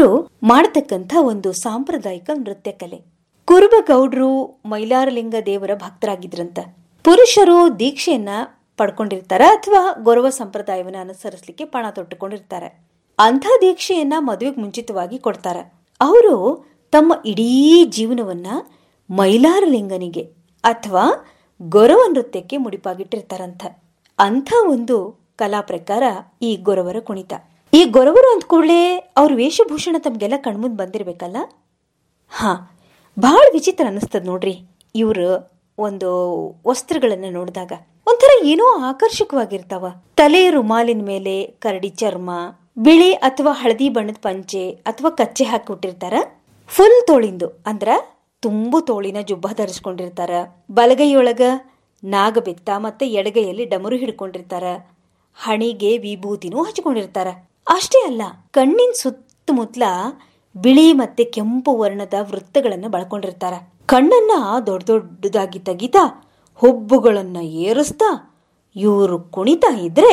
ಅವರು ಮಾಡತಕ್ಕಂಥ ಒಂದು ಸಾಂಪ್ರದಾಯಿಕ ನೃತ್ಯ ಕಲೆ ಕುರುಬಗೌಡ್ರು ಮೈಲಾರಲಿಂಗ ದೇವರ ಭಕ್ತರಾಗಿದ್ರಂತ ಪುರುಷರು ದೀಕ್ಷೆಯನ್ನ ಪಡ್ಕೊಂಡಿರ್ತಾರ ಅಥವಾ ಗೌರವ ಸಂಪ್ರದಾಯವನ್ನ ಅನುಸರಿಸಲಿಕ್ಕೆ ಪಣ ತೊಟ್ಟುಕೊಂಡಿರ್ತಾರೆ ಅಂಥ ದೀಕ್ಷೆಯನ್ನ ಮದುವೆಗೆ ಮುಂಚಿತವಾಗಿ ಕೊಡ್ತಾರ ಅವರು ತಮ್ಮ ಇಡೀ ಜೀವನವನ್ನ ಮೈಲಾರಲಿಂಗನಿಗೆ ಅಥವಾ ಗೊರವ ನೃತ್ಯಕ್ಕೆ ಮುಡಿಪಾಗಿಟ್ಟಿರ್ತಾರಂತ ಅಂಥ ಒಂದು ಕಲಾ ಪ್ರಕಾರ ಈ ಗೊರವರ ಕುಣಿತ ಈ ಗೊರವರು ಅಂದ ಕೂಡಲೇ ಅವ್ರ ವೇಷಭೂಷಣ ತಮ್ಗೆಲ್ಲ ಕಣ್ಮುಂದ್ ಬಂದಿರ್ಬೇಕಲ್ಲ ಹಾ ಬಹಳ ವಿಚಿತ್ರ ಅನಿಸ್ತದ ನೋಡ್ರಿ ಇವ್ರ ಒಂದು ವಸ್ತ್ರಗಳನ್ನ ನೋಡಿದಾಗ ಒಂಥರ ಏನೋ ಆಕರ್ಷಕವಾಗಿರ್ತಾವ ತಲೆ ರುಮಾಲಿನ ಮೇಲೆ ಕರಡಿ ಚರ್ಮ ಬಿಳಿ ಅಥವಾ ಹಳದಿ ಬಣ್ಣದ ಪಂಚೆ ಅಥವಾ ಕಚ್ಚೆ ಹಾಕಿಬಿಟ್ಟಿರ್ತಾರ ಫುಲ್ ತೋಳಿಂದು ಅಂದ್ರ ತುಂಬು ತೋಳಿನ ಜುಬ್ಬ ಧರಿಸ್ಕೊಂಡಿರ್ತಾರ ಬಲಗೈಯೊಳಗ ನಾಗಬೆತ್ತ ಮತ್ತೆ ಎಡಗೈಯಲ್ಲಿ ಡಮರು ಹಿಡ್ಕೊಂಡಿರ್ತಾರ ಹಣಿಗೆ ವಿಭೂತಿನೂ ಹಚ್ಕೊಂಡಿರ್ತಾರ ಅಷ್ಟೇ ಅಲ್ಲ ಕಣ್ಣಿನ ಸುತ್ತಮುತ್ತಲ ಬಿಳಿ ಮತ್ತೆ ಕೆಂಪು ವರ್ಣದ ವೃತ್ತಗಳನ್ನ ಬಳಕೊಂಡಿರ್ತಾರ ಕಣ್ಣನ್ನ ದೊಡ್ಡ ದೊಡ್ಡದಾಗಿ ತೆಗಿತಾ ಹುಬ್ಬುಗಳನ್ನ ಏರಿಸ್ತಾ ಇವರು ಕುಣಿತಾ ಇದ್ರೆ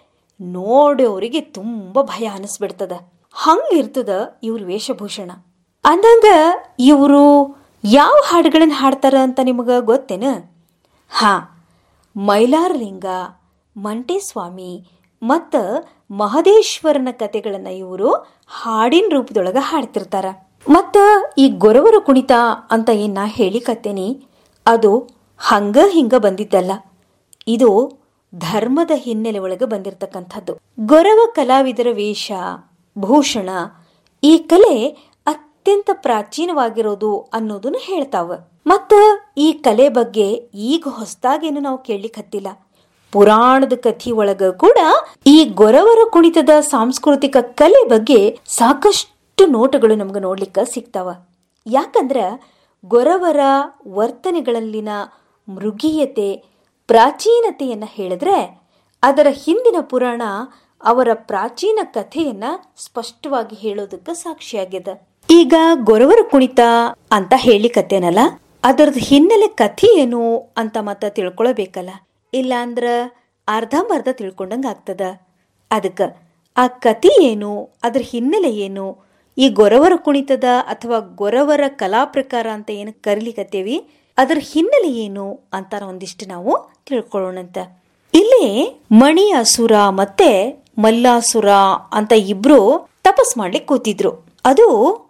ನೋಡೋರಿಗೆ ತುಂಬಾ ಭಯ ಅನಿಸ್ಬಿಡ್ತದ ಹಂಗಿರ್ತದ ಇವ್ರ ವೇಷಭೂಷಣ ಅಂದಂಗ ಇವರು ಯಾವ ಹಾಡುಗಳನ್ನ ಹಾಡ್ತಾರ ಅಂತ ನಿಮಗ ಗೊತ್ತೇನ ಹಾ ಮೈಲಾರಲಿಂಗ ಮಂಟೇಸ್ವಾಮಿ ಮತ್ತು ಮಹದೇಶ್ವರನ ಕತೆಗಳನ್ನ ಇವರು ಹಾಡಿನ ರೂಪದೊಳಗ ಹಾಡ್ತಿರ್ತಾರ ಮತ್ತ ಈ ಗೊರವರ ಕುಣಿತ ಅಂತ ಏನ್ ನಾ ಹೇಳಿಕತ್ತೇನಿ ಅದು ಹಂಗ ಹಿಂಗ ಬಂದಿದ್ದಲ್ಲ ಇದು ಧರ್ಮದ ಹಿನ್ನೆಲೆ ಒಳಗೆ ಬಂದಿರತಕ್ಕಂಥದ್ದು ಗೊರವ ಕಲಾವಿದರ ವೇಷ ಭೂಷಣ ಈ ಕಲೆ ಅತ್ಯಂತ ಪ್ರಾಚೀನವಾಗಿರೋದು ಅನ್ನೋದನ್ನ ಹೇಳ್ತಾವ ಮತ್ತ ಈ ಕಲೆ ಬಗ್ಗೆ ಈಗ ಹೊಸದಾಗೇನು ನಾವು ಕೇಳಲಿಕ್ಕೆ ಹತ್ತಿಲ್ಲ ಪುರಾಣದ ಕಥಿ ಒಳಗ ಕೂಡ ಈ ಗೊರವರ ಕುಣಿತದ ಸಾಂಸ್ಕೃತಿಕ ಕಲೆ ಬಗ್ಗೆ ಸಾಕಷ್ಟು ನೋಟಗಳು ನಮ್ಗೆ ನೋಡ್ಲಿಕ್ಕೆ ಸಿಗ್ತಾವ ಯಾಕಂದ್ರ ಗೊರವರ ವರ್ತನೆಗಳಲ್ಲಿನ ಮೃಗೀಯತೆ ಪ್ರಾಚೀನತೆಯನ್ನ ಹೇಳಿದ್ರೆ ಅದರ ಹಿಂದಿನ ಪುರಾಣ ಅವರ ಪ್ರಾಚೀನ ಕಥೆಯನ್ನ ಸ್ಪಷ್ಟವಾಗಿ ಹೇಳೋದಕ್ಕೆ ಸಾಕ್ಷಿಯಾಗ್ಯದ ಈಗ ಗೊರವರ ಕುಣಿತ ಅಂತ ಹೇಳಿಕತ್ತೇನಲ್ಲ ಅದರದ್ದು ಹಿನ್ನೆಲೆ ಕಥೆ ಏನು ಅಂತ ಮತ್ತ ತಿಳ್ಕೊಳ್ಬೇಕಲ್ಲ ಇಲ್ಲ ಅಂದ್ರ ಅರ್ಧಂಬರ್ಧ ತಿಳ್ಕೊಂಡಂಗ ಆಗ್ತದ ಅದಕ್ಕ ಆ ಕಥೆ ಏನು ಅದ್ರ ಹಿನ್ನೆಲೆ ಏನು ಈ ಗೊರವರ ಕುಣಿತದ ಅಥವಾ ಗೊರವರ ಕಲಾ ಪ್ರಕಾರ ಅಂತ ಏನು ಕರಿಲಿಕತ್ತೇವಿ ಅದರ ಹಿನ್ನೆಲೆ ಏನು ಅಂತ ಒಂದಿಷ್ಟು ನಾವು ತಿಳ್ಕೊಳ್ಳೋಣಂತ ಇಲ್ಲಿ ಮಣಿ ಅಸುರ ಮತ್ತೆ ಮಲ್ಲಾಸುರ ಅಂತ ಇಬ್ರು ತಪಸ್ ಮಾಡ್ಲಿಕ್ಕೆ ಕೂತಿದ್ರು ಅದು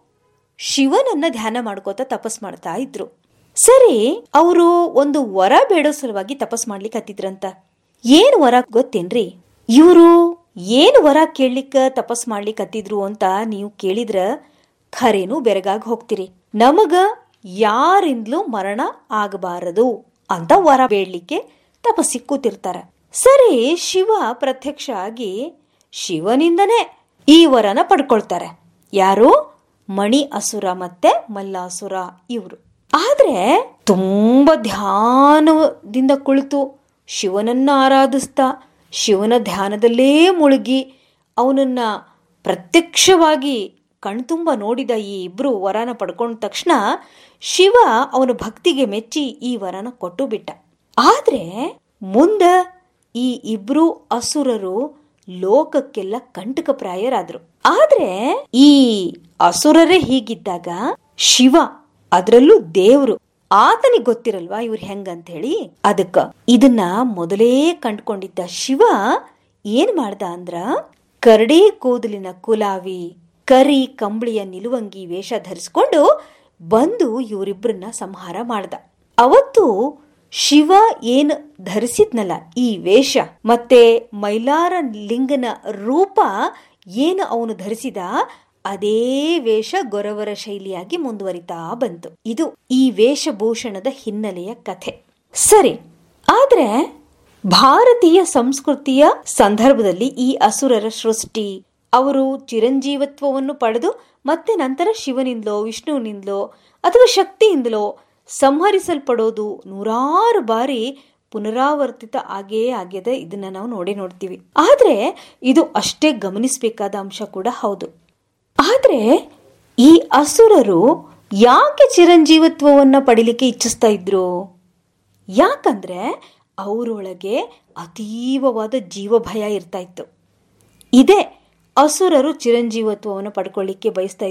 ಶಿವನನ್ನ ಧ್ಯಾನ ಮಾಡ್ಕೋತ ತಪಸ್ ಮಾಡ್ತಾ ಇದ್ರು ಸರಿ ಅವರು ಒಂದು ವರ ಬೇಡೋ ಸಲುವಾಗಿ ತಪಸ್ ಮಾಡ್ಲಿಕ್ಕೆ ಹತ್ತಿದ್ರಂತ ಏನ್ ವರ ಗೊತ್ತೇನ್ರಿ ಇವರು ಏನ್ ವರ ಕೇಳಲಿಕ್ಕ ತಪಸ್ ಮಾಡ್ಲಿಕ್ಕೆ ಹತ್ತಿದ್ರು ಅಂತ ನೀವು ಕೇಳಿದ್ರ ಖರೇನು ಬೆರಗಾಗಿ ಹೋಗ್ತೀರಿ ನಮಗ ಯಾರಿಂದಲೂ ಮರಣ ಆಗಬಾರದು ಅಂತ ವರ ಬೇಡ್ಲಿಕ್ಕೆ ತಪಸ್ಸಿಗೆ ಕೂತಿರ್ತಾರ ಸರಿ ಶಿವ ಪ್ರತ್ಯಕ್ಷ ಆಗಿ ಶಿವನಿಂದನೇ ಈ ವರನ ಪಡ್ಕೊಳ್ತಾರೆ ಯಾರು ಮಣಿ ಅಸುರ ಮತ್ತೆ ಮಲ್ಲಾಸುರ ಇವರು ಆದ್ರೆ ತುಂಬಾ ಧ್ಯಾನದಿಂದ ಕುಳಿತು ಶಿವನನ್ನ ಆರಾಧಿಸ್ತಾ ಶಿವನ ಧ್ಯಾನದಲ್ಲೇ ಮುಳುಗಿ ಅವನನ್ನ ಪ್ರತ್ಯಕ್ಷವಾಗಿ ಕಣ್ತುಂಬ ನೋಡಿದ ಈ ಇಬ್ರು ವರನ ಪಡ್ಕೊಂಡ ತಕ್ಷಣ ಶಿವ ಅವನ ಭಕ್ತಿಗೆ ಮೆಚ್ಚಿ ಈ ವರನ ಕೊಟ್ಟು ಬಿಟ್ಟ ಆದ್ರೆ ಮುಂದ ಈ ಇಬ್ರು ಅಸುರರು ಲೋಕಕ್ಕೆಲ್ಲ ಕಂಟಕ ಪ್ರಾಯರಾದ್ರು ಆದ್ರೆ ಈ ಅಸುರರೇ ಹೀಗಿದ್ದಾಗ ಶಿವ ಅದರಲ್ಲೂ ದೇವ್ರು ಆತನಿಗೆ ಗೊತ್ತಿರಲ್ವಾ ಇವ್ರು ಹೆಂಗಂತ ಹೇಳಿ ಅದಕ್ಕ ಇದನ್ನ ಮೊದಲೇ ಕಂಡ್ಕೊಂಡಿದ್ದ ಶಿವ ಏನ್ ಮಾಡ್ದ ಅಂದ್ರ ಕರಡಿ ಕೂದಲಿನ ಕುಲಾವಿ ಕರಿ ಕಂಬಳಿಯ ನಿಲುವಂಗಿ ವೇಷ ಧರಿಸ್ಕೊಂಡು ಬಂದು ಇವರಿಬ್ಬರನ್ನ ಸಂಹಾರ ಮಾಡ್ದ ಅವತ್ತು ಶಿವ ಏನ್ ಧರಿಸಿದ್ನಲ್ಲ ಈ ವೇಷ ಮತ್ತೆ ಮೈಲಾರ ಲಿಂಗನ ರೂಪ ಏನು ಅವನು ಧರಿಸಿದ ಅದೇ ವೇಷ ಗೊರವರ ಶೈಲಿಯಾಗಿ ಮುಂದುವರಿತಾ ಬಂತು ಇದು ಈ ವೇಷಭೂಷಣದ ಹಿನ್ನೆಲೆಯ ಕಥೆ ಸರಿ ಆದ್ರೆ ಭಾರತೀಯ ಸಂಸ್ಕೃತಿಯ ಸಂದರ್ಭದಲ್ಲಿ ಈ ಅಸುರರ ಸೃಷ್ಟಿ ಅವರು ಚಿರಂಜೀವತ್ವವನ್ನು ಪಡೆದು ಮತ್ತೆ ನಂತರ ಶಿವನಿಂದಲೋ ವಿಷ್ಣುವಿನಿಂದಲೋ ಅಥವಾ ಶಕ್ತಿಯಿಂದಲೋ ಸಂಹರಿಸಲ್ಪಡೋದು ನೂರಾರು ಬಾರಿ ಪುನರಾವರ್ತಿತ ಆಗೇ ಆಗ್ಯದ ಇದನ್ನ ನಾವು ನೋಡೇ ನೋಡ್ತೀವಿ ಆದ್ರೆ ಇದು ಅಷ್ಟೇ ಗಮನಿಸಬೇಕಾದ ಅಂಶ ಕೂಡ ಹೌದು ಆದ್ರೆ ಈ ಅಸುರರು ಯಾಕೆ ಚಿರಂಜೀವತ್ವವನ್ನ ಪಡಿಲಿಕ್ಕೆ ಇಚ್ಛಿಸ್ತಾ ಇದ್ರು ಯಾಕಂದ್ರೆ ಅವರೊಳಗೆ ಅತೀವವಾದ ಜೀವಭಯ ಇರ್ತಾ ಇತ್ತು ಇದೇ ಅಸುರರು ಚಿರಂಜೀವತ್ವವನ್ನು ಪಡ್ಕೊಳ್ಳಿಕ್ಕೆ ಬಯಸ್ತಾ